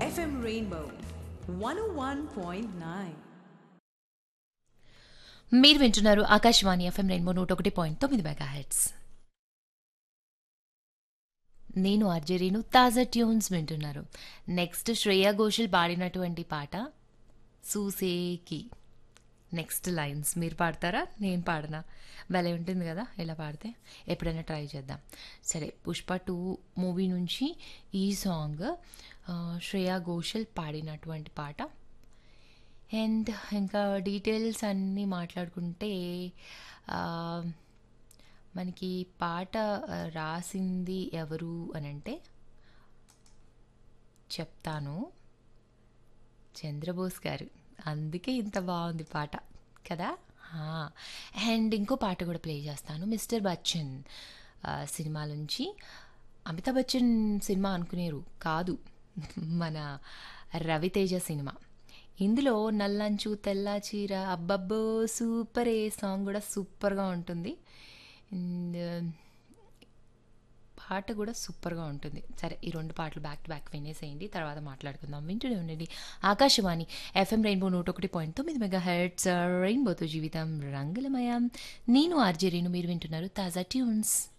FM Rainbow 101.9. మీరు వింటున్నారు Akashvani FM rainbow నూట ఒకటి పాయింట్ తొమ్మిది మెగా హెడ్స్ నేను అర్జరీను తాజా ట్యూన్స్ వింటున్నారు నెక్స్ట్ శ్రేయా ఘోషల్ పాడినటువంటి పాట సూసేకి నెక్స్ట్ లైన్స్ మీరు పాడతారా నేను పాడనా భలే ఉంటుంది కదా ఇలా పాడితే ఎప్పుడైనా ట్రై చేద్దాం సరే పుష్ప టూ మూవీ నుంచి ఈ సాంగ్ ఆ, శ్రేయా ఘోషల్ పాడినటువంటి పాట అండ్ ఇంకా డీటెయిల్స్ అన్నీ మాట్లాడుకుంటే ఆ, మనకి పాట ఆ, రాసింది ఎవరు అని అంటే చెప్తాను చంద్రబోస్ గారు అందుకే ఇంత బాగుంది పాట కదా అండ్ ఇంకో పాట కూడా ప్లే చేస్తాను మిస్టర్ బచ్చన్ ఆ, సినిమా నుంచి అమితాబ్ బచ్చన్ సినిమా అనుకునేరు కాదు మన రవితేజ సినిమా ఇందులో నల్లంచు తెల్ల చీర అబ్బబ్బో సూపర్ ఏ సాంగ్ కూడా సూపర్గా ఉంటుంది అండ్ పాట కూడా సూపర్గా ఉంటుంది సరే ఈ రెండు పాటలు బ్యాక్ టు బ్యాక్ వినేసేయండి తర్వాత మాట్లాడుకుందాం వింటూనే ఉండండి ఆకాశవాణి ఎఫ్ఎం రెయిన్బో నూట ఒకటి పాయింట్ తొమ్మిది మెగా హెడ్స్ రెయిన్బోతో జీవితం రంగులమయం నేను ఆర్జే రేణు మీరు వింటున్నారు తాజా ట్యూన్స్